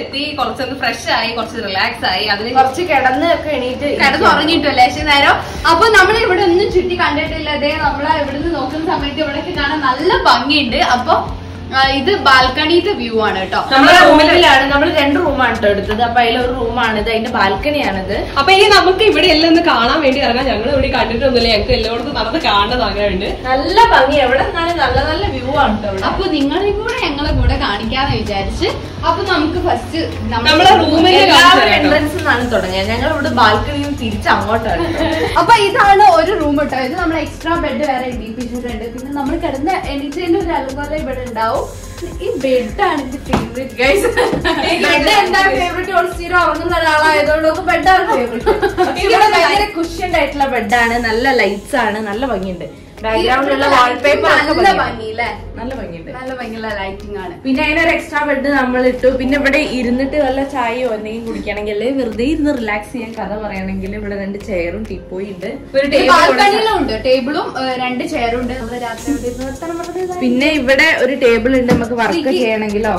എത്തി കുറച്ചൊന്ന് ഫ്രഷ് ആയി കുറച്ച് റിലാക്സ് ആയി അതിന് കുറച്ച് കിടന്ന് ഒക്കെ എണീറ്റ് കിടന്ന് ഉറങ്ങിയിട്ടില്ല പക്ഷേ നേരം അപ്പൊ നമ്മൾ ഇവിടെ ഒന്നും ചുറ്റി കണ്ടിട്ടില്ല അതേ നമ്മളെ ഇവിടുന്ന് നോക്കുന്ന സമയത്ത് ഇവിടേക്ക് കാണാൻ നല്ല ഭംഗിയുണ്ട് അപ്പൊ ആ, ഇത് ബാൽക്കണിത്തെ വ്യൂ ആണ് കേട്ടോ നമ്മുടെ റൂമിലാണ് നമ്മൾ രണ്ട് റൂമാണ് കേട്ടോ എടുത്തത് അപ്പൊ അതിലൊരു റൂമാണിത് അതിന്റെ ബാൽക്കണിയാണിത് അപ്പൊ ഇനി നമുക്ക് ഇവിടെ എല്ലാം ഒന്ന് കാണാൻ വേണ്ടി ഇറങ്ങാം ഞങ്ങൾ ഇവിടെ കണ്ടിട്ടൊന്നുമില്ല ഞങ്ങൾക്ക് എല്ലായിടത്തും നടന്ന് കാണുന്നത് ആഗ്രഹമുണ്ട് നല്ല ഭംഗി എവിടെ നിന്നാലും നല്ല നല്ല വ്യൂ ആണ് കേട്ടോ ഇവിടെ അപ്പൊ നിങ്ങളെയും കൂടെ ഞങ്ങളെ കൂടെ കാണിക്കാന്ന് വിചാരിച്ച് അപ്പൊ നമുക്ക് ഫസ്റ്റ് നമ്മളെ റൂമിൽ എല്ലാവരും എൻട്രൻസ് നിന്നാണ് തുടങ്ങിയത് ഞങ്ങൾ ഇവിടെ ബാൽക്കണിയും തിരിച്ച് അങ്ങോട്ടാണ് അപ്പൊ ഇതാണ് ഒരു റൂം കേട്ടോ ഇത് നമ്മൾ എക്സ്ട്രാ ബെഡ് വേറെ ഇടിപ്പിച്ചിട്ടുണ്ട് പിന്നെ നമ്മൾ കിടന്ന എണീച്ചതിന്റെ ഒരു അലങ്കോല ഇവിടെ ഉണ്ടാവും ഈ ബെഡാണ് എന്റെ ഫേവറേറ്റ് ഗൈസ് ബെഡ് എന്താ ഫേവറേറ്റ് ഓൾ സീറോ ഉറങ്ങുന്ന ഒരാളായതുകൊണ്ട് ബെഡാണ് ഫേവറേറ്റ് ഇവിടെ ഭയങ്കര കുഷ്യൻഡ് ആയിട്ടുള്ള ബെഡാണ് നല്ല ലൈറ്റ്സ് ആണ് നല്ല ഭംഗിയുണ്ട് ബാക്ക്ഗ്രൗണ്ടിലുള്ള വാൾപേപ്പർ നല്ല ഭംഗി അല്ലേ നല്ല ഭംഗിയുണ്ട് നല്ല ഭംഗിയുള്ള ലൈറ്റിംഗ് ആണ് പിന്നെ അതിനൊരു എക്സ്ട്രാ ബെഡ് നമ്മൾ ഇട്ടു പിന്നെ ഇവിടെ ഇരുന്നിട്ട് വല്ല ചായയോ എന്തെങ്കിലും കുടിക്കണമെങ്കിൽ അല്ലെങ്കിൽ വെറുതെ ഇരുന്ന് റിലാക്സ് ചെയ്യാൻ കഥ പറയണമെങ്കിൽ ഇവിടെ രണ്ട് ചെയറും ടീപ്പോയി ഉണ്ട് ഒരു ടേബിൾ ബാൽക്കണിയിലും ഉണ്ട് ടേബിളും ഏഹ്, രണ്ട് ചെയറും ഉണ്ട് നമ്മള് രാത്രി ഇവിടെ ഇരുന്ന് വർത്താനം പറഞ്ഞത് പിന്നെ ഇവിടെ ഒരു ടേബിൾ ഉണ്ട് നമുക്ക് വർക്ക് ചെയ്യണമെങ്കിലോ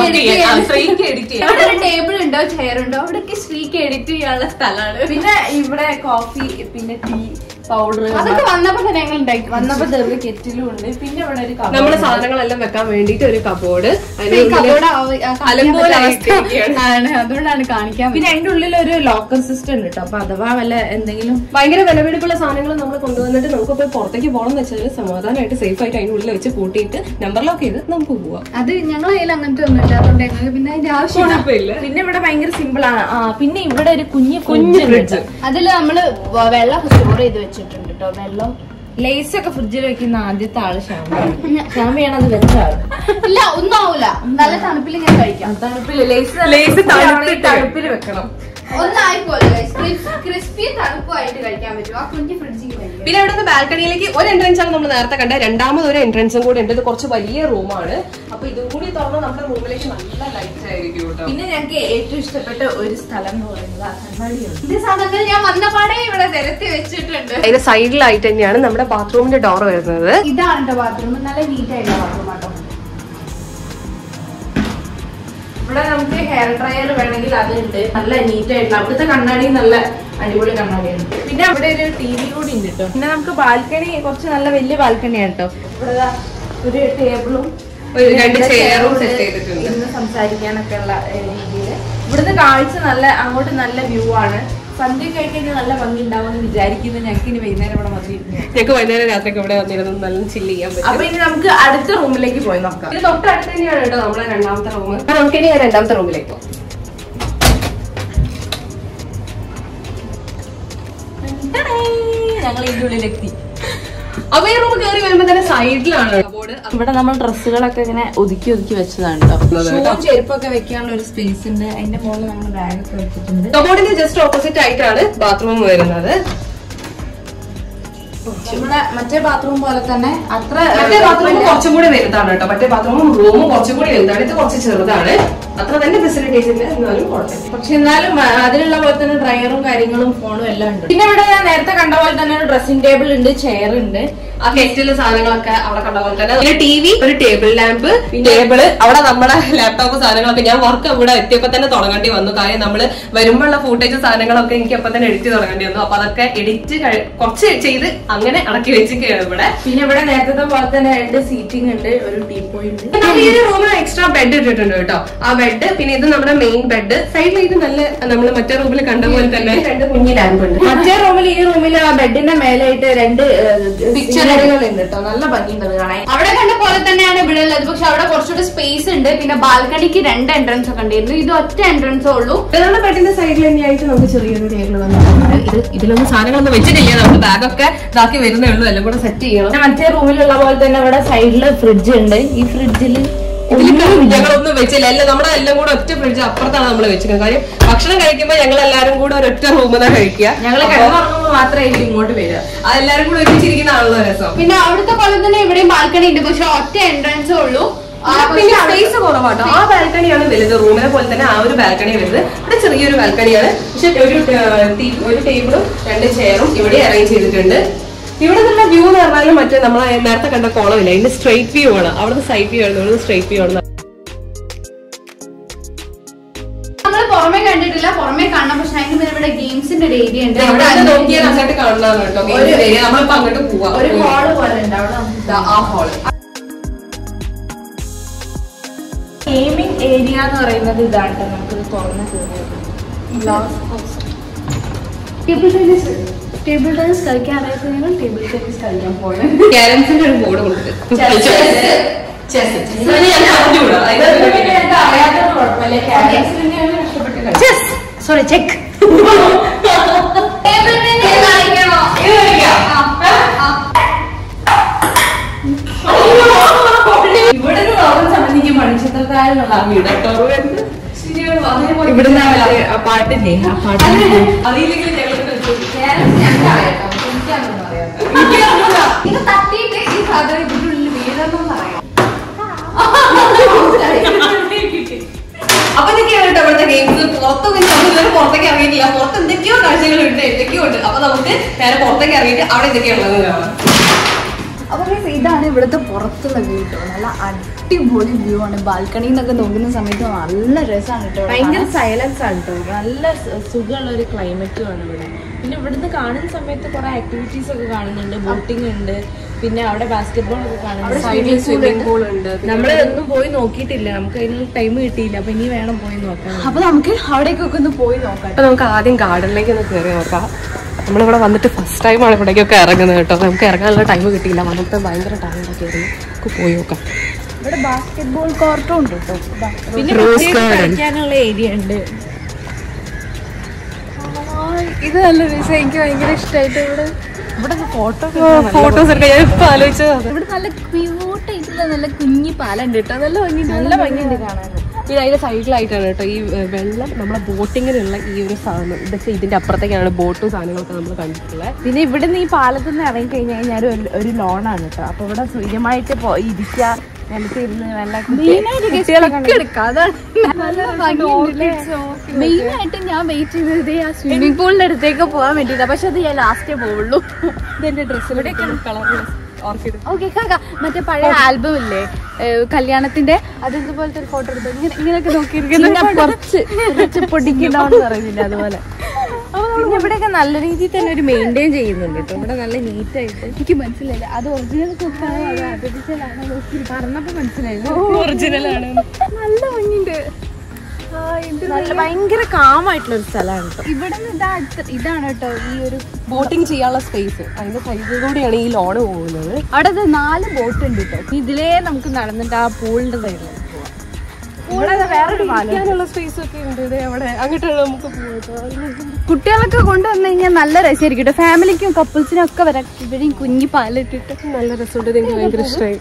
ശ്രീക്ക് എഡിറ്റ് ചെയ്യാം ഇവിടെ ഒരു ടേബിൾ ഉണ്ടോ ചെയർ ഉണ്ടോ അവിടെയൊക്കെ ശ്രീക്ക് എഡിറ്റ് ചെയ്യാനുള്ള സ്ഥലമാണ് പിന്നെ ഇവിടെ കോഫി പിന്നെ ടീ പൗഡർ അതൊക്കെ വന്നപ്പോ തന്നെ ഞങ്ങൾ ഉണ്ടാക്കി വന്നപ്പോ ചെറിയ കെറ്റിലും ഉണ്ട് പിന്നെ ഇവിടെ ഒരു cupboard നമ്മുടെ ഉണ്ട്. സാധനങ്ങളെല്ലാം വെക്കാൻ വേണ്ടിട്ട് ഒരു കബോർഡ് കബോർഡ് ആവ- ആ കാണിക്കാൻ അലങ്കോലമായിട്ട് പറ്റാത്ത ഇരിക്കുകയാണ്. ആണ് അതുകൊണ്ടാണ് കാണിക്കാൻ പിന്നെ അതിന്റെ ഉള്ളിൽ ഒരു ലോക്കർ സിസ്റ്റം ഉണ്ട് കേട്ടോ അപ്പൊ അഥവാ വല്ല എന്തെങ്കിലും ഭയങ്കര വിലപിടിപ്പുള്ള സാധനങ്ങൾ നമ്മൾ കൊണ്ടുവന്നിട്ട് നമുക്ക് പോയി പുറത്തേക്ക് പോകണം എന്ന് വെച്ചാൽ സമാധാനമായിട്ട് സേഫ് ആയിട്ട് അതിന്റെ ഉള്ളിൽ വെച്ച് പൂട്ടിയിട്ട് നമ്പർ ലോക്ക് ചെയ്ത് നമുക്ക് പോവാം അത് ഞങ്ങളെ കയ്യിൽ അങ്ങനത്തെ ഒന്നും ഇല്ലാത്തതുകൊണ്ട് ഞങ്ങൾക്ക് പിന്നെ അതിന്റെ ആവശ്യമില്ല കുഴപ്പമില്ല പിന്നെ ഇവിടെ ഭയങ്കര സിമ്പിൾ ആണ് ആ പിന്നെ ഇവിടെ ഒരു കുഞ്ഞു കുഞ്ഞു കുഞ്ഞു ഫ്രിഡ്ജ് അതില് നമ്മള് വ- വെള്ളം സ്റ്റോർ ചെയ്ത് വെച്ചിട്ടുണ്ട് കേട്ടോ വെള്ളം ലേസ് ഒക്കെ ഫ്രിഡ്ജിൽ വെക്കുന്ന ആദ്യത്തെ ആള് ഷാമിയാണ് ഷാമിയാണ് അത് വെച്ച ആള് ഇല്ല ഒന്നും ആവൂല നല്ല തണുപ്പിൽ ഞാൻ കഴിക്കാം തണുപ്പില് ലേസ് Lays തണുപ്പിട്ട് തണുപ്പിൽ വെക്കണം ഒന്നായിപ്പോലെ ക്രിസ്പി തണുപ്പമായിട്ട് കഴിക്കാൻ പറ്റും ആ കുഞ്ഞു ഫ്രിഡ്ജിൽ കഴിക്കാം പിന്നെ ഇവിടെ നിന്ന് ബാൽക്കണിയിലേക്ക് ഒരു എൻട്രൻസ് ആണ് നമ്മൾ നേരത്തെ കണ്ട രണ്ടാമത് ഒരു എൻട്രൻസും കൂടെ ഉണ്ട് ഇത് കുറച്ച് വലിയ റൂമാണ് അപ്പൊ ഇതും കൂടി തുറന്ന് നമ്മുടെ റൂമിലേക്ക് നല്ല ലൈറ്റ് ആയിരിക്കും കേട്ടോ പിന്നെ ഞങ്ങൾക്ക് ഏറ്റവും ഇഷ്ടപ്പെട്ട ഒരു സ്ഥലം എന്ന് പറയുന്നത് ആ കണ്ണാടിയാണ് ഇത് സാധനങ്ങൾ ഞാൻ വന്നപാടെ ഇവിടെ നിരത്തി വെച്ചിട്ടുണ്ട് അതിന്റെ സൈഡിലായിട്ട് തന്നെയാണ് നമ്മുടെ ബാത്റൂമിന്റെ ഡോർ വരുന്നത് ഇതാണ് കേട്ടോ ബാത്റൂം നല്ല നീറ്റ് ആയിട്ടുള്ള ബാത്റൂം കേട്ടോ ഇവിടെ നമുക്ക് ഹെയർ ഡ്രയർ വേണമെങ്കിൽ അതുണ്ട് നല്ല നീറ്റ് ആയിട്ടുള്ള അവിടുത്തെ കണ്ണാടി നല്ല അടിപൊളി കണ്ണാടിയാണ് പിന്നെ അവിടെ ഒരു ടി വി കൂടി ഉണ്ട് കേട്ടോ പിന്നെ നമുക്ക് ബാൽക്കണി കുറച്ച് നല്ല വലിയ ബാൽക്കണിയാണ് കേട്ടോ ഇവിടെ ദാ ഒരു ടേബിളും ഒരു രണ്ട് ചെയറും സെറ്റ് ചെയ്തിട്ടുണ്ട് ഇരുന്ന് സംസാരിക്കാനൊക്കെ ഉള്ള രീതിയിൽ ഇവിടുന്ന് കാഴ്ച നല്ല അങ്ങോട്ട് നല്ല വ്യൂ ആണ് സന്ധ്യ കഴിഞ്ഞാൽ നല്ല ഭംഗി ഉണ്ടാവുമെന്ന് വിചാരിക്കുന്നു ഞങ്ങൾക്ക് ഇനി വൈകുന്നേരം ഇവിടെ വന്നിരുന്നു ഞങ്ങൾക്ക് വൈകുന്നേരം രാത്രിയൊക്കെ ഇവിടെ വന്നിരുന്ന് നല്ല ചില്ല് ചെയ്യാൻ പറ്റും അപ്പൊ ഇനി നമുക്ക് അടുത്ത റൂമിലേക്ക് പോയി നോക്കാം ഇത് തൊട്ടടുത്ത് തന്നെയാണ് കേട്ടോ നമ്മളെ രണ്ടാമത്തെ റൂം നമുക്ക് ഇനി രണ്ടാമത്തെ റൂമിലേക്ക് പോകാം ഞങ്ങൾ ഇതിന്റെ ഉള്ളിലെത്തി അപ്പൊ ഈ റൂം കയറി വരുമ്പോ തന്നെ സൈഡിലാണ് കബോർഡ് ഇവിടെ നമ്മൾ ഡ്രസ്സുകളൊക്കെ ഇങ്ങനെ ഒതുക്കി ഒതുക്കി വെച്ചതാണ് കേട്ടോ ഷൂവും ചെരുപ്പൊക്കെ വെക്കാനുള്ള ഒരു സ്പേസ് ഉണ്ട് അതിന്റെ മുകളിൽ നമ്മൾ ബാഗ് ഒക്കെ വെച്ചിട്ടുണ്ട് കബോർഡിന്റെ ജസ്റ്റ് ഓപ്പോസിറ്റ് ആയിട്ടാണ് ബാത്റൂം വരുന്നത് നമ്മുടെ മറ്റേ ബാത്റൂം പോലെ തന്നെ അത്ര മറ്റേ ബാത്റൂം കുറച്ചും കൂടി വലുതാണ് കേട്ടോ മറ്റേ ബാത്റൂമും റൂമും കുറച്ചും കൂടി വലുതാണ് ഇത് കുറച്ച് ചെറുതാണ് അത്ര തന്നെ ഫെസിലിറ്റീസ് ഇല്ല എന്നാലും കുഴപ്പമില്ല പക്ഷെ എന്നാലും ആ, അതിലുള്ള പോലെ തന്നെ ഡ്രയറും കാര്യങ്ങളും ഫോണും എല്ലാം ഉണ്ട് പിന്നെ ഇവിടെ ഞാൻ നേരത്തെ കണ്ട പോലെ തന്നെ ഒരു ഡ്രസ്സിംഗ് ടേബിൾ ഉണ്ട് ചെയർ ഉണ്ട് ആ കെറ്റിലെ സാധനങ്ങളൊക്കെ അവിടെ കണ്ട പോലെ തന്നെ ഒരു ടി വി ഒരു ടേബിൾ ലാമ്പ് ടേബിള് അവിടെ നമ്മുടെ ലാപ്ടോപ്പ് സാധനങ്ങളൊക്കെ ഞാൻ വർക്ക് ഇവിടെ എത്തിയപ്പോ തന്നെ തുടങ്ങേണ്ടി വന്നു കാര്യം നമ്മള് വരുമ്പോഴുള്ള ഫൂട്ടേജ് സാധനങ്ങളൊക്കെ എനിക്ക് അപ്പൊ തന്നെ എഡിറ്റ് തുടങ്ങേണ്ടി വന്നു അപ്പൊ അതൊക്കെ എഡിറ്റ് കുറച്ച് ചെയ്ത് അങ്ങനെ അടക്കി വെച്ചിരിക്കുകയാണ് ഇവിടെ പിന്നെ ഇവിടെ നേരത്തെ പോലെ തന്നെ രണ്ട് സീറ്റിംഗ് ഉണ്ട് ഒരു ടീപ്പോയി ഉണ്ട് നമ്മൾ ഈ ഒരു റൂമിൽ എക്സ്ട്രാ ബെഡ് ഇട്ടിട്ടുണ്ട് കേട്ടോ ആ ബെഡ് പിന്നെ ഇത് നമ്മുടെ മെയിൻ ബെഡ് സൈഡിൽ ഇത് നല്ല നമ്മൾ മറ്റേ റൂമിൽ കണ്ട പോലെ തന്നെ രണ്ട് കുഞ്ഞി ലാമ്പ് ഉണ്ട് മറ്റേ റൂമിൽ ഈ റൂമിൽ ആ ബെഡിന്റെ മേലായിട്ട് രണ്ട് പിക്ചറുകൾ ഉണ്ട് കേട്ടോ നല്ല ഭംഗിയുണ്ട് അത് കാണാൻ അവിടെ കണ്ട പോലെ തന്നെയാണ് ഇവിടെ ഉള്ളത് പക്ഷെ അവിടെ കുറച്ചുകൂടി സ്പേസ് ഉണ്ട് പിന്നെ ബാൽക്കണിക്ക് രണ്ട് എൻട്രൻസ് ഒക്കെ ഉണ്ടായിരുന്നു ഇത് ഒറ്റ എൻട്രൻസേ ഉള്ളൂ നമ്മുടെ ബെഡിന്റെ സൈഡിൽ തന്നെയായിട്ട് നമുക്ക് ചെറിയൊരു ടേബിൾ വന്നിട്ടുണ്ട് ഇത് ഇതിലൊന്നും സാധനങ്ങളൊന്നും വെച്ചിട്ടില്ല നമുക്ക് ബാഗൊക്കെ ഇതാക്കി വരുന്നേ ഉള്ളൂ എല്ലാം കൂടെ സെറ്റ് ചെയ്യണം പിന്നെ മറ്റേ റൂമിലുള്ള പോലെ തന്നെ ഇവിടെ സൈഡില് ഫ്രിഡ്ജ് ഉണ്ട് ഈ ഫ്രിഡ്ജിൽ ഞങ്ങളൊന്നും വെച്ചില്ല എല്ലാം നമ്മുടെ എല്ലാം കൂടെ ഒറ്റ ഫ്രിഡ്ജ് അപ്പുറത്താണ് നമ്മൾ വെച്ചിരിക്കുന്നത് കാര്യം ഭക്ഷണം കഴിക്കുമ്പോൾ ഞങ്ങൾ എല്ലാവരും കൂടെ ഒരൊറ്റ റൂമിൽ നിന്നാണ് കഴിക്കുക ഞങ്ങൾ കിടന്നുറങ്ങുമ്പോൾ മാത്രമായിരിക്കും ഇങ്ങോട്ട് വരിക അതെല്ലാരും കൂടെ ഒരുമിച്ചിരിക്കുന്നതാണല്ലോ രസം പിന്നെ അവിടുത്തെ പോലെ തന്നെ ഇവിടെയും ബാൽക്കണി ഉണ്ട് പക്ഷെ ഒറ്റ എൻട്രൻസേ ഉള്ളൂ ആ, പിന്നെ സ്പേസ് കുറവാട്ടോ ആ ബാൽക്കണിയാണ് വലുത് റൂമിനെ പോലെ തന്നെ ആ ഒരു ബാൽക്കണി വലുത് ഇവിടെ ചെറിയൊരു ബാൽക്കണിയാണ് പക്ഷെ ഒരു ഏർ, ടി- ഒരു ടേബിളും രണ്ട് ചെയറും ഇവിടെ അറേഞ്ച് ചെയ്തിട്ടുണ്ട് ഇവിടെ നിന്നുള്ള വ്യൂ എന്ന് പറഞ്ഞാലും മറ്റേ നമ്മൾ നേരത്തെ കണ്ട കോളമില്ല ഇതിന്റെ സ്ട്രൈറ്റ് വ്യൂ ആണ് അവിടുത്തെ സൈഡ് വ്യൂ ആണ് ഇവിടുത്തെ സ്ട്രൈറ്റ് വ്യൂ ആണ് പറ്റില്ല പുറമേ കാണാം പക്ഷെ അതിന് പിന്നെ ഇവിടെ ഗെയിംസിന്റെ ഒരു ഏരിയ ഉണ്ട് ഇവിടെ നിന്ന് നോക്കിയാൽ അങ്ങോട്ട് കാണാൻ കേട്ടോ ഒരു- ഗെയിംസ് നമ്മളിപ്പോ അങ്ങോട്ട് പോവാ ഒരു ഹാള് പോലെ ഉണ്ട് അവിടെ നമുക്ക് ദാ ആ ഹാള് ഗെയിമിംഗ് ഏരിയ എന്ന് പറയുന്നത് ഇതാണ് ട്ടോ. നമുക്കിത് തുറന്ന് കയറിയത് glass house table tennis table tennis കളിക്കാൻ അറിയാത്തതിനും ടേബിൾ ടെന്നീസ് കളിക്കാൻ പോകണം ക്യാരംസിന്റെ ഒരു ബോർഡ് കൊടുത്ത് ചെസ് ഞാൻ അറിഞ്ഞൂടാ ഇതൊക്കെ പിന്നെ എനിക്ക് അറിയാത്തത് കുഴപ്പമില്ല ക്യാരംസ് തന്നെയാണ് കഷ്ടപ്പെട്ട് കളിച്ചത് സോറി ചെക്ക് ടേബിൾ ടെന്നീസ് കളിക്കണോ ഇത് കളിക്കാം. ഇവിടെ നിന്ന് ലോകം സംബന്ധിക്ക് മണിച്ചിത്രത്താഴെന്നുള്ള ആ വീട് കേട്ടോ. ശരിയാണ്, അതേപോലെ ഇവിടുന്ന് ആ മറ്റേ ആ പാട്ടില്ലേ ആ പാട്ടിന്റെ അതില്ലെങ്കിൽ ഞങ്ങൾക്ക് കളിച്ചു. ഞങ്ങൾക്ക് അറിയാം എനിക്കതൊന്നും അറിയാം ഇത് തട്ടിയിട്ട് ഈ സാധനം ഇതിന്റെ ഉള്ളിൽ വീഴണമെന്ന് പറയാം അപ്പൊ ഇതൊക്കെയാണ് കേട്ടോ ഇവിടുത്തെ ഗെയിംസ് പുറത്ത് പോയി നമ്മൾ ഇതുവരെ പുറത്തേക്ക് ഇറങ്ങിയിട്ടില്ല പുറത്ത് എന്തൊക്കെയോ കാഴ്ചകളുണ്ട് എന്തൊക്കെയോ ഉണ്ട് അപ്പൊ നമുക്ക് നേരെ പുറത്തേക്ക് ഇറങ്ങിയിട്ട് അവിടെ എന്തൊക്കെയുള്ളത് കാണാം അപ്പൊ guys, ഇതാണ് ഇവിടുത്തെ പുറത്തുള്ള വ്യൂ കേട്ടോ നല്ല അടിപൊളി വ്യൂ ആണ് ബാൽക്കണിയിൽ നിന്നൊക്കെ നോക്കുന്ന സമയത്ത് നല്ല രസമാണ് കേട്ടോ ഭയങ്കര സൈലൻസ് ആണ് കേട്ടോ നല്ല സ- സുഖമുള്ള ഒരു ക്ലൈമറ്റും ആണ് ഇവിടെ പിന്നെ ഇവിടുന്ന് കാണുന്ന സമയത്ത് കുറെ ആക്ടിവിറ്റീസ് ഒക്കെ കാണുന്നുണ്ട് ബോട്ടിംഗ് ഉണ്ട് പിന്നെ അവിടെ ബാസ്കറ്റ്ബോൾ ഒക്കെ കാണുന്നുണ്ട് സൈഡിൽ സ്വിമ്മിംഗ് പൂൾ ഉണ്ട് നമ്മൾ ഒന്നും പോയി നോക്കിയിട്ടില്ല നമുക്ക് അതിന് ടൈം കിട്ടിയില്ല അപ്പൊ ഇനി വേണം പോയി നോക്കാൻ അപ്പൊ നമുക്ക് അവിടേക്കൊക്കെ ഒന്ന് പോയി നോക്കാം അപ്പൊ നമുക്ക് ആദ്യം ഗാർഡനിലേക്ക് ഒന്ന് കയറി നോക്കാം നമ്മളിവിടെ വന്നിട്ട് ഫസ്റ്റ് ടൈമാണ് ഇവിടേക്കൊക്കെ ഇറങ്ങുന്നത് കേട്ടോ നമുക്ക് ഇറങ്ങാനുള്ള ടൈം കിട്ടിയില്ല വന്നിട്ട് ഭയങ്കര ടൈമൊക്കെ ആയിരുന്നു നമുക്ക് പോയി നോക്കാം ഇവിടെ ബാസ്കറ്റ്ബോൾ കോർട്ടും ഉണ്ട് കേട്ടോ ഇതാ. പിന്നെ Rose കുട്ടികൾക്ക് garden. കളിക്കാനുള്ള ഏരിയ ഉണ്ട് ഇത് നല്ല രസം എനിക്ക് ഭയങ്കര ഇഷ്ടമായിട്ട് ഇവിടെ ഇവിടെ ഫോട്ടോ ഫോട്ടോസ് എടുക്കാൻ ഞാൻ ഇപ്പൊ ആലോചിച്ചത് ഇവിടെ നല്ല ക്യൂട്ട് ആയിട്ടുള്ള നല്ല കുഞ്ഞി പാലുണ്ട് കേട്ടോ നല്ല ഭംഗിയുണ്ട് നല്ല ഭംഗിയുണ്ട് കാണാൻ പിന്നെ അതിന്റെ സൈഡിലായിട്ടാണ് കേട്ടോ ഈ ഏഹ്, വെള്ളം നമ്മളെ ബോട്ടിങ്ങിനുള്ള ഈ ഒരു സാധനം ഇതൊക്കെ ഇതിന്റെ അപ്പുറത്തേക്കാണ് ബോട്ടും സാധനങ്ങളൊക്കെ നമ്മൾ കണ്ടിട്ടുള്ളത് പിന്നെ ഇവിടെ നിന്ന് ഈ പാലത്തിൽ നിന്ന് ഇറങ്ങി കഴിഞ്ഞാൽ കഴിഞ്ഞാൽ ഒരു ഒരു ലോണാണ് കേട്ടോ അപ്പൊ ഇവിടെ സുഖമായിട്ട് പോ ഇരിക്കുക നിലത്ത് ഇരുന്ന് നല്ല കുട്ടികളൊക്കെ മെയിൻ ആയിട്ട് ഞാൻ വെയിറ്റ് ചെയ്തത് ആ സ്വിമ്മിംഗ് പൂളിന്റെ അടുത്തേക്ക് പോകാൻ വേണ്ടിട്ടാ പക്ഷെ അത് ഞാൻ ലാസ്റ്റേ പോവുള്ളൂ ഇതെന്റെ ഡ്രസ്സിലൂടെ കളറുള്ള ഓർക്കിഡ് ഓക്കെ കാക്ക മറ്റേ പഴയ ആൽബം ഇല്ലേ ഏഹ് കല്യാണത്തിന്റെ അത് ഇതുപോലത്തെ ഒരു ഫോട്ടോ എടുത്തു ഇങ്ങനെ ഇങ്ങനെയൊക്കെ നോക്കിയിരിക്കുന്നത് കുറച്ച് കുറച്ച് പൊടിക്കണമെന്ന് പറയുന്നില്ല അതുപോലെ പിന്നെ ഇവിടെയൊക്കെ നല്ല രീതിയിൽ തന്നെ ഒരു മെയിൻറ്റെയിൻ ചെയ്യുന്നുണ്ട് കേട്ടോ ഇവിടെ നല്ല നീറ്റ് ആയിട്ട് എനിക്ക് മനസ്സിലായില്ല അത് ഒറിജിനൽ കുക്കാണോ അത് ആർട്ടിഫിഷ്യൽ ആണോ നോക്കി പറഞ്ഞപ്പോ മനസ്സിലായില്ല ഒറിജിനൽ ആണ് നല്ല ഭംഗിയുണ്ട് ആ, ഇത് നല്ല ഭയങ്കര കാമായിട്ടുള്ള ഒരു സ്ഥലമാണ് കേട്ടോ ഇവിടെ നിന്ന് ഇതാ അടുത്ത- ഇതാണ് കേട്ടോ ഈ ഒരു ബോട്ടിംഗ് ചെയ്യാനുള്ള സ്പേസ് അതിന്റെ സൈഡിലൂടെയാണ് ഈ ലോണ് പോകുന്നത് അവിടെ ദേ നാല് ബോട്ട് ഉണ്ട് കേട്ടോ ഇതിലേ നമുക്ക് നടന്നിട്ട് ആ പൂളിന്റെ സൈഡിൽ ഇവിടെ വേറൊരു പാലം ഇരിക്കാനുള്ള സ്പേസ് ഒക്കെ ഉണ്ട് ഇത് അവിടെ അങ്ങോട്ടാണ് നമുക്ക് പോകാം കുട്ടികളൊക്കെ കൊണ്ടുവന്നു കഴിഞ്ഞാൽ നല്ല രസമായിരിക്കും കേട്ടോ ഫാമിലിക്കും കപ്പിൾസിനും ഒക്കെ വരാം ഇവരെയും കുഞ്ഞി പാലിട്ടിട്ട് നല്ല രസമുണ്ട് ഇത് എനിക്ക് ഭയങ്കര ഇഷ്ടമായി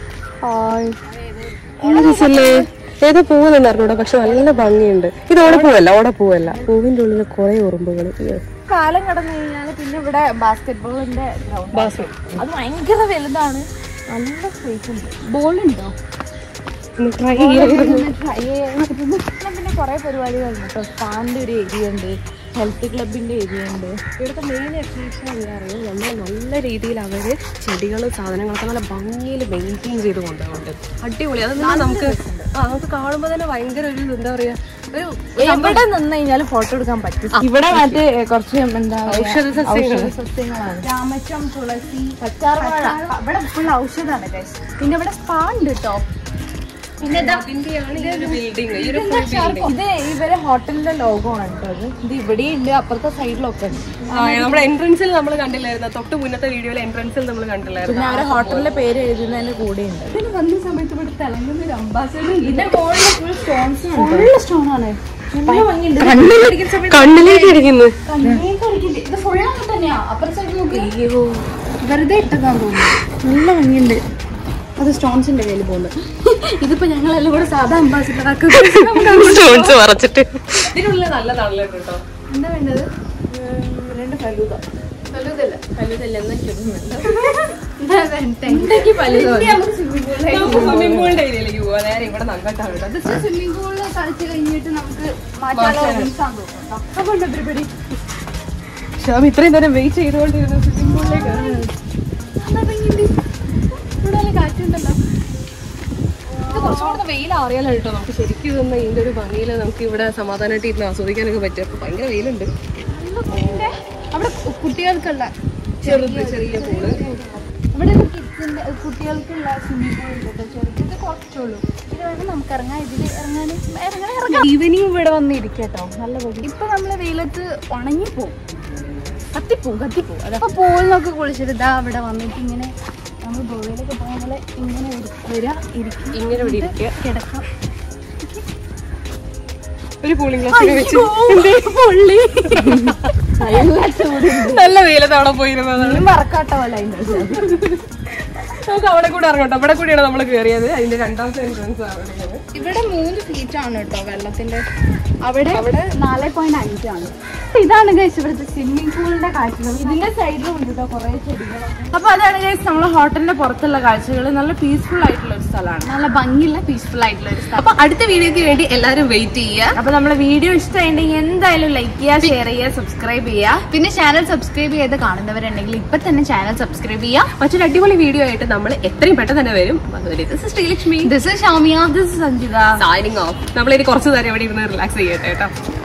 നല്ല രസമല്ലേ ഏതോ പൂവുന്നുണ്ടായിരുന്നു പക്ഷെ നല്ല ഭംഗിയുണ്ട് ഇത് ഓടപ്പൂവല്ല ഓടപ്പൂവല്ല പൂവിന്റെ ഉള്ളിൽ കുറെ ഉറുമ്പുകൾ പാലം കടന്നു കഴിഞ്ഞാൽ പിന്നെ ഇവിടെ ബാസ്കറ്റ് ബോളിന്റെ ഗ്രൗണ്ട് അത് ഭയങ്കര വലുതാണ് നല്ല സ്പേസ് ഉണ്ട് ബോൾ ഉണ്ടോ ട്രൈ ട്രൈ ചെയ്യാൻ പിന്നെ കുറെ പരിപാടികളുണ്ട് കേട്ടോ സ്പാന്റെ ഒരു ഏരിയ ഉണ്ട് ഹെൽത്ത് ക്ലബിന്റെ ഏരിയ ഉണ്ട് ഇവിടുത്തെ മെയിൻ അട്രാക്ഷൻ എന്താ പറയുക നമ്മൾ നല്ല രീതിയിൽ അവര് ചെടികൾ സാധനങ്ങളൊക്കെ നല്ല ഭംഗിയിൽ മെയിൻറ്റെയിൻ ചെയ്ത് കൊണ്ടുപോകുന്നുണ്ട് അടിപൊളി അത് തന്നെ നമുക്ക് ആ നമുക്ക് കാണുമ്പോൾ തന്നെ ഭയങ്കര ഒരു എന്താ പറയാ ഒരു എവിടെ നിന്ന് കഴിഞ്ഞാലും ഫോട്ടോ എടുക്കാൻ പറ്റും ഇവിടെ മറ്റേ കുറച്ച് എന്താ ഔഷധ സസ്യങ്ങൾ. സസ്യങ്ങളാണ് രാമച്ചം തുളസി കച്ചാർവാഴ ഇവിടെ ഫുൾ ഔഷധമാണ് guys. പിന്നെ ഇവിടെ സ്പാ ഉണ്ട് കേട്ടോ പിന്നെ ഇതാ അതിന്റെയാണ് ഈ ഒരു ബിൽഡിംഗ് ഈ ഒരു full building. ഇത് ഇവരെ ഹോട്ടലിന്റെ ലോഗോ ആണ് കേട്ടോ ഇത് ഇത് ഇവിടെ ഉണ്ട് അപ്പുറത്തെ സൈഡിലൊക്കെ ഉണ്ട് ആ, നമ്മുടെ എൻട്രൻസിൽ നമ്മൾ കണ്ടില്ലായിരുന്നു തൊട്ട് മുന്നത്തെ വീഡിയോയിൽ എൻട്രൻസിൽ നമ്മൾ കണ്ടില്ലായിരുന്നു പിന്നെ അവരെ ഹോട്ടലിന്റെ പേര് എഴുതുന്നതിന്റെ കൂടെ ഉണ്ട് ഇതിന് വന്ന സമയത്ത് ഇവിടെ തിളങ്ങുന്ന ഒരു അംബാസഡർ ഇതിന്റെ മുകളിൽ ഫുൾ സ്റ്റോൺസ് ആണ് ഫുള്ള് സ്റ്റോൺ ആണ് നല്ല ഭംഗിയുണ്ട് കണ്ണിലേക്ക് അടിക്കുന്നു കണ്ണിലേക്ക് അടിക്കില്ലേ? ഇത് ഫുൾ അങ്ങനെ തന്നെയാ അപ്പുറത്തെ സൈഡ് നോക്ക് വെറുതെ ഇട്ടതാന്ന് തോന്നുന്നു നല്ല ഭംഗിയുണ്ട് അത് സ്റ്റോൺസിന്റെ കയ്യിൽ പോകുന്നത് ഇതിപ്പോ ഞങ്ങളെല്ലാം കൂടെ സാധാ അംബാസിഡർ ആക്കി സ്റ്റോൺസ് മറച്ചിട്ട് ഇതിനുള്ളിൽ നല്ല തണലുണ്ട് കേട്ടോ എന്താ വേണ്ടത് രണ്ട് ഫലൂത വലുതല്ല ഫലൂതല്ല എന്നാ ചുരുങ്ങുന്നുണ്ട് ഉണ്ടെങ്കിൽ സ്വിമ്മിംഗ് പൂളിന്റെ ഏരിയയിലേക്ക് പോവാ നേരെ ഇവിടെ നങ്കട്ടാണ് കേട്ടോ അത് സ്വിമ്മിംഗ് പൂളിൽ കളിച്ച് കഴിഞ്ഞിട്ട് നമുക്ക് മാറ്റാനുള്ള റൂംസാന്ന് തോന്നുന്നു അതുകൊണ്ട് പരിപാടി ശ്യാം ഇത്രയും നേരം വെയിറ്റ് ചെയ്തുകൊണ്ടിരുന്ന സ്വിമ്മിംഗ് പൂളിലേക്ക് ഇവിടെ നല്ല കാറ്റുണ്ടല്ലോ ഇത് കുറച്ചും കൂടെ വെയിൽ അറിയാലോ കേട്ടോ നമുക്ക് ശരിക്കും ഇതൊന്ന് ഇതിന്റെ ഒരു ഭംഗിയിൽ നമുക്ക് ഇവിടെ സമാധാനമായിട്ട് ഇരുന്ന് ആസ്വദിക്കാനൊക്കെ പറ്റും അപ്പൊ ഭയങ്കര വെയിലുണ്ട് അവിടെ കുട്ടികൾക്കുള്ള ചെറുത് ചെറിയ പൂള് ഇവിടെ കിഡ്സിന്റെ കുട്ടികൾക്കുള്ള സ്വിമ്മിംഗ് പൂൾ ഉണ്ട് ചെറുത് ഇത് കുറച്ചുള്ളൂ ഇത് വേണം നമുക്ക് ഇറങ്ങാൻ ഇതിൽ ഇറങ്ങാൻ ഇറങ്ങാൻ ഇറങ്ങാം ഈവനിങ് ഇവിടെ വന്ന് ഇരിക്കട്ടോ നല്ല ഭംഗി ഇപ്പൊ നമ്മള് വെയിലത്ത് ഉണങ്ങിപ്പോവും കത്തിപ്പോവും കത്തിപ്പോവും അതെ അപ്പൊ പൂളിനൊക്കെ കുളിച്ചിട്ട് ഇതാ ഇവിടെ വന്നിട്ട് ഇങ്ങനെ നമ്മൾ ഗോവയിലൊക്കെ പോകുന്ന പോലെ ഇങ്ങനെ ഇരി- വരിക ഇരിക്കും ഇങ്ങനെ ഇവിടെ ഇരിക്കുക കിടക്കാം ഒരു കൂളിംഗ് ഗ്ലാസ് വെച്ച് പൊള്ളി നല്ല ചൂടുണ്ട് നല്ല വെയിലത്ത് അവിടെ പോയിരുന്നതാണ് മറക്കാട്ട പോലെ അതിന്റെ നമുക്ക് അവിടെ കൂടെ ഇറങ്ങട്ടോ അവിടെ കൂടിയാണ് നമ്മൾ കയറിയത് അതിന്റെ രണ്ടാമത്തെ എൻട്രൻസ് ആണ് ഇവിടെ മൂന്ന് ഫീറ്റ് ആണ് കേട്ടോ വെള്ളത്തിന്റെ അവിടെ അവിടെ നാല് പോയിന്റ് അഞ്ചാണ് ഇതാണ് ഗൈസ് ഇവിടുത്തെ സ്വിമ്മിംഗ് പൂളിന്റെ കാഴ്ചകൾ ഇതിന്റെ സൈഡിലും ഉണ്ട് കേട്ടോ കുറെ ചെടികൾ അപ്പൊ അതാണ് ഗൈസ് നമ്മളെ ഹോട്ടലിന്റെ പുറത്തുള്ള കാഴ്ചകൾ നല്ല പീസ്ഫുൾ ആയിട്ടുള്ള ഒരു സ്ഥലമാണ് നല്ല ഭംഗിയുള്ള പീസ്ഫുൾ ആയിട്ടുള്ള ഒരു സ്ഥലം അപ്പൊ അടുത്ത വീഡിയോക്ക് വേണ്ടി എല്ലാരും വെയിറ്റ് ചെയ്യുക അപ്പൊ നമ്മളെ വീഡിയോ ഇഷ്ടമായിട്ടുണ്ടെങ്കിൽ എന്തായാലും ലൈക്ക് ചെയ്യുക ഷെയർ ചെയ്യുക സബ്സ്ക്രൈബ് ചെയ്യുക പിന്നെ ചാനൽ സബ്സ്ക്രൈബ് ചെയ്ത് കാണുന്നവരുണ്ടെങ്കിൽ ഇപ്പൊ തന്നെ ചാനൽ സബ്സ്ക്രൈബ് ചെയ്യാം മറ്റൊരു അടിപൊളി വീഡിയോ ആയിട്ട് നമ്മൾ എത്രയും പെട്ടെന്ന് തന്നെ വരും അതുവരെ this is Sreelakshmi this Shamiya this Sanjitha signing off നമ്മളിനി കുറച്ച് നേരം ഇവിടെ ഇരുന്ന് റിലാക്സ് ചെയ്യട്ടെ കേട്ടോ